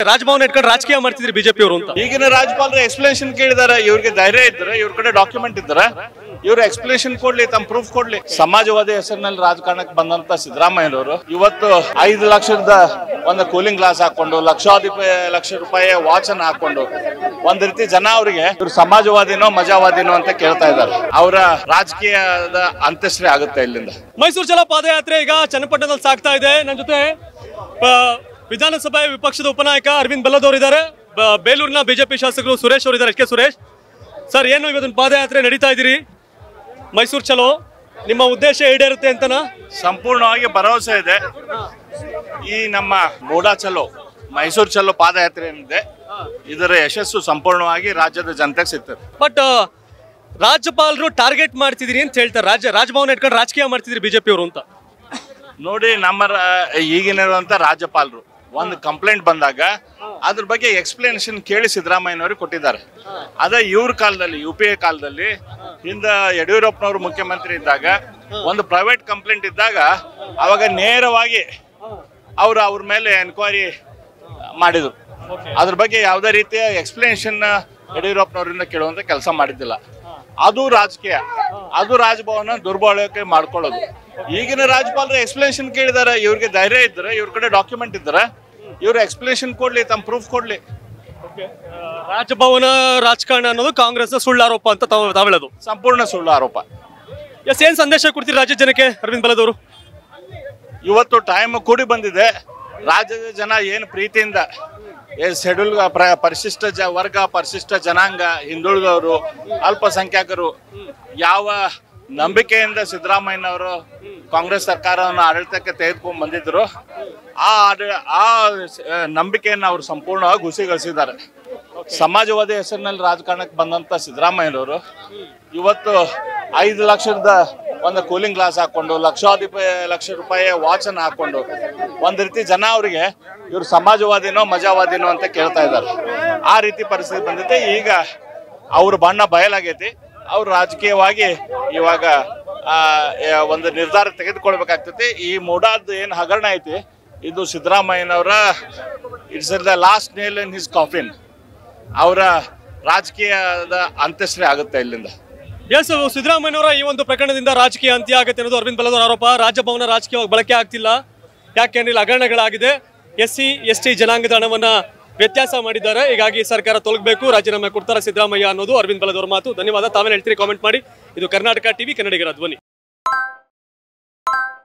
ರಾಜಭವನ ಇಟ್ಕೊಂಡು ರಾಜಕೀಯ ಮಾಡ್ತಿದ್ರಿ ಬಿಜೆಪಿ ಅವರು ಅಂತ ಈಗಿನ ರಾಜ್ಯಪಾಲರು ಎಕ್ಸ್ಪ್ಲನೇಷನ್ ಕೇಳಿದಾರೆ ಇವ್ರಿಗೆ ಧೈರ್ಯ ಇದ್ರೆ ಇವ್ರ ಕಡೆ ಡಾಕ್ಯುಮೆಂಟ್ ಇದ್ರೆ ಇವ್ರು ಎಕ್ಸ್ಪ್ಲನೇಷನ್ ಕೊಡ್ಲಿ ತಮ್ಮ ಪ್ರೂಫ್ ಕೊಡ್ಲಿ ಸಮಾಜವಾದಿ ಹೆಸರಿನಲ್ಲಿ ರಾಜಕಾರಣಕ್ಕೆ ಬಂದಂತ ಸಿದ್ದರಾಮಯ್ಯನವರು ಇವತ್ತು ಐದು ಲಕ್ಷದ ಒಂದು ಕೂಲಿಂಗ್ ಗ್ಲಾಸ್ ಹಾಕೊಂಡು ಲಕ್ಷಾಧಿಪ ಲಕ್ಷ ರೂಪಾಯಿ ವಾಚ್ ಅನ್ನ ಹಾಕೊಂಡು ಒಂದ್ ರೀತಿ ಜನ ಅವರಿಗೆ ಇವ್ರು ಸಮಾಜವಾದಿನೋ ಮಜಾವಾದಿನೋ ಅಂತ ಕೇಳ್ತಾ ಇದ್ದಾರೆ ಅವರ ರಾಜಕೀಯದ ಅಂತ್ಯಶ್ರೀ ಆಗುತ್ತೆ ಇಲ್ಲಿಂದ ಮೈಸೂರು ಚಲೋ ಪಾದಯಾತ್ರೆ ಈಗ ಚನ್ನಪಟ್ಟಣದಲ್ಲಿ ಸಾಗ್ತಾ ಇದೆ ನನ್ನ ಜೊತೆ ಆ, ವಿಧಾನಸಭೆ ವಿಪಕ್ಷದ ಉಪನಾಯಕ ಅರವಿಂದ್ ಬೆಲ್ಲದವ್ರು ಇದ್ದಾರೆ ಬ- ಬೇಲೂರಿನ ಬಿಜೆಪಿ ಶಾಸಕರು ಸುರೇಶ್ ಅವರು ಇದ್ದಾರೆ ಎಚ್ ಕೆ ಸುರೇಶ್ ಸರ್ ಏನು ಇವತ್ತಿನ ಪಾದಯಾತ್ರೆ ನಡೀತಾ ಇದ್ದೀರಿ ಮೈಸೂರು ಚಲೋ ನಿಮ್ಮ ಉದ್ದೇಶ ಈಡೇರುತ್ತೆ ಅಂತನಾ ಸಂಪೂರ್ಣವಾಗಿ ಭರವಸೆ ಇದೆ ಈ ನಮ್ಮ ಮೂಡಾ ಚಲೋ ಮೈಸೂರು ಚಲೋ ಪಾದಯಾತ್ರೆ ಏನಿದೆ ಇದರ ಯಶಸ್ಸು ಸಂಪೂರ್ಣವಾಗಿ ರಾಜ್ಯದ ಜನತೆಗೆ ಸಿಗ್ತದೆ ಬಟ್ ರಾಜ್ಯಪಾಲರು ಟಾರ್ಗೆಟ್ ಮಾಡ್ತಿದ್ದೀರಿ ಅಂತ ಹೇಳ್ತಾರೆ ರಾಜ್ಯ ರಾಜಭವನ ಇಟ್ಕೊಂಡು ರಾಜಕೀಯ ಮಾಡ್ತಿದ್ರಿ ಬಿಜೆಪಿ ಅವರು ಅಂತ ನೋಡಿ ನಮ್ಮ ರ- ಈಗಿನಿರುವಂತ ರಾಜ್ಯಪಾಲರು ಒಂದು ಕಂಪ್ಲೇಂಟ್ ಬಂದಾಗ ಅದ್ರ ಬಗ್ಗೆ ಎಕ್ಸ್ಪ್ಲನೇಷನ್ ಕೇಳಿ ಸಿದ್ದರಾಮಯ್ಯನವರು ಕೊಟ್ಟಿದ್ದಾರೆ ಅದೇ ಇವ್ರ ಕಾಲದಲ್ಲಿ ಯು ಪಿ ಎ ಕಾಲದಲ್ಲಿ ಹಿಂದ ಯಡಿಯೂರಪ್ಪನವರು ಮುಖ್ಯಮಂತ್ರಿ ಇದ್ದಾಗ ಒಂದು ಪ್ರೈವೇಟ್ ಕಂಪ್ಲೇಂಟ್ ಇದ್ದಾಗ ಅವಾಗ ನೇರವಾಗಿ ಅವರು ಅವ್ರ ಮೇಲೆ ಎನ್ಕ್ವೈರಿ ಮಾಡಿದ್ರು ಅದ್ರ ಬಗ್ಗೆ ಯಾವುದೇ ರೀತಿಯ ಎಕ್ಸ್ಪ್ಲನೇಷನ್ ಯಡಿಯೂರಪ್ಪನವರಿಂದ ಕೇಳುವಂತ ಕೆಲಸ ಮಾಡಿದ್ದಿಲ್ಲ ಅದು ರಾಜಕೀಯ ಅದು ರಾಜಭವನ ದುರ್ಬಳಕೆ ಮಾಡ್ಕೊಳ್ಳೋದು ಈಗಿನ ರಾಜ್ಯಪಾಲರು ಎಕ್ಸ್ಪ್ಲನೇಷನ್ ಕೇಳಿದಾರೆ ಇವ್ರಿಗೆ ಧೈರ್ಯ ಇದ್ರೆ ಇವ್ರ ಕಡೆ ಡಾಕ್ಯುಮೆಂಟ್ ಇದ್ರೆ ಇವ್ರು ಎಕ್ಸ್ಪ್ಲನೇಷನ್ ಕೊಡ್ಲಿ ತಮ್ಮ ಪ್ರೂಫ್ ಕೊಡ್ಲಿ ರಾಜಭವನ ರಾಜಕಾರಣ ಅನ್ನೋದು ಕಾಂಗ್ರೆಸ್ ಸುಳ್ಳು ಆರೋಪ ಅಂತ ತಾವು ತಾವು ಹೇಳೋದು ಸಂಪೂರ್ಣ ಸುಳ್ಳು ಆರೋಪ ಎಸ್ ಏನ್ ಸಂದೇಶ ಕೊಡ್ತೀರಿ ರಾಜ್ಯ ಜನಕ್ಕೆ ಅರವಿಂದ್ ಬೆಲ್ಲದವರು ಇವತ್ತು ಟೈಮ್ ಕೂಡಿ ಬಂದಿದೆ ರಾಜ್ಯದ ಜನ ಏನು ಪ್ರೀತಿಯಿಂದ ಶೆಡ್ಯೂಲ್ ಪರಿಶಿಷ್ಟ ಜ ವರ್ಗ ಪರಿಶಿಷ್ಟ ಜನಾಂಗ ಹಿಂದುಳಿದವರು ಅಲ್ಪಸಂಖ್ಯಾತರು ಯಾವ ನಂಬಿಕೆಯಿಂದ ಸಿದ್ದರಾಮಯ್ಯನವರು ಕಾಂಗ್ರೆಸ್ ಸರ್ಕಾರವನ್ನು ಆಡಳಿತಕ್ಕೆ ತೆಗೆದುಕೊಂಡು ಬಂದಿದ್ರು ಆ ಆಡ- ಆ ಸ- ನಂಬಿಕೆಯನ್ನು ಅವರು ಸಂಪೂರ್ಣವಾಗಿ ಹುಸಿಗೊಳಿಸಿದ್ದಾರೆ ಸಮಾಜವಾದಿ ಹೆಸರಿನಲ್ಲಿ ರಾಜಕಾರಣಕ್ಕೆ ಬಂದಂತ ಸಿದ್ದರಾಮಯ್ಯನವರು ಇವತ್ತು ಐದು ಲಕ್ಷದ ಒಂದು ಕೂಲಿಂಗ್ ಗ್ಲಾಸ್ ಹಾಕೊಂಡು ಲಕ್ಷಾಧಿಪ ಲಕ್ಷ ರೂಪಾಯಿ ವಾಚ್ ಅನ್ನ ಹಾಕೊಂಡು ಒಂದ್ ರೀತಿ ಜನ ಅವರಿಗೆ ಇವ್ರು ಸಮಾಜವಾದಿನೋ ಮಜಾವಾದಿನೋ ಅಂತ ಕೇಳ್ತಾ ಇದ್ದಾರೆ ಆ ರೀತಿ ಪರಿಸ್ಥಿತಿ ಬಂದಿದೆ ಈಗ ಅವ್ರ ಬಣ್ಣ ಬಯಲಾಗೈತಿ ಅವ್ರು ರಾಜಕೀಯವಾಗಿ ಇವಾಗ ಆ, ಯ- ಒಂದು ನಿರ್ಧಾರ ತೆಗೆದುಕೊಳ್ಬೇಕಾಗ್ತೈತಿ ಈ ಮೂಡಾದ ಏನು ಹಗರಣ ಐತಿ ಇದು ಸಿದ್ದರಾಮಯ್ಯನವರ it's the last nail in his coffin ಅವರ ರಾಜಕೀಯದ ಅಂತ್ಯಶ್ರೀ ಆಗುತ್ತೆ ಇಲ್ಲಿಂದ ಎಸ್ ಸಿದ್ದರಾಮಯ್ಯನವರ ಈ ಒಂದು ಪ್ರಕರಣದಿಂದ ರಾಜಕೀಯ ಅಂತ್ಯ ಆಗುತ್ತೆ ಅನ್ನೋದು ಅರವಿಂದ್ ಬೆಲ್ಲದವರ ಆರೋಪ ರಾಜಭವನ ರಾಜಕೀಯವಾಗಿ ಬಳಕೆ ಆಗ್ತಿಲ್ಲ ಯಾಕೆಂದ್ರೆ ಇಲ್ಲಿ ಹಗರಣಗಳಾಗಿದೆ ಎಸ್ ಸಿ ಎಸ್ ಟಿ ಜನಾಂಗದ ಹಣವನ್ನ ವ್ಯತ್ಯಾಸ ಮಾಡಿದ್ದಾರೆ ಹೀಗಾಗಿ ಸರ್ಕಾರ ತೊಲಗಬೇಕು ರಾಜೀನಾಮೆ ಕೊಡ್ತಾರೆ ಸಿದ್ದರಾಮಯ್ಯ ಅನ್ನೋದು ಅರವಿಂದ್ ಬೆಲ್ಲದವರ ಮಾತು ಧನ್ಯವಾದ ತಾವೇನು ಹೇಳ್ತೀರಿ ಕಾಮೆಂಟ್ ಮಾಡಿ ಇದು ಕರ್ನಾಟಕ ಟಿವಿ ಕನ್ನಡಿಗರ ಧ್ವನಿ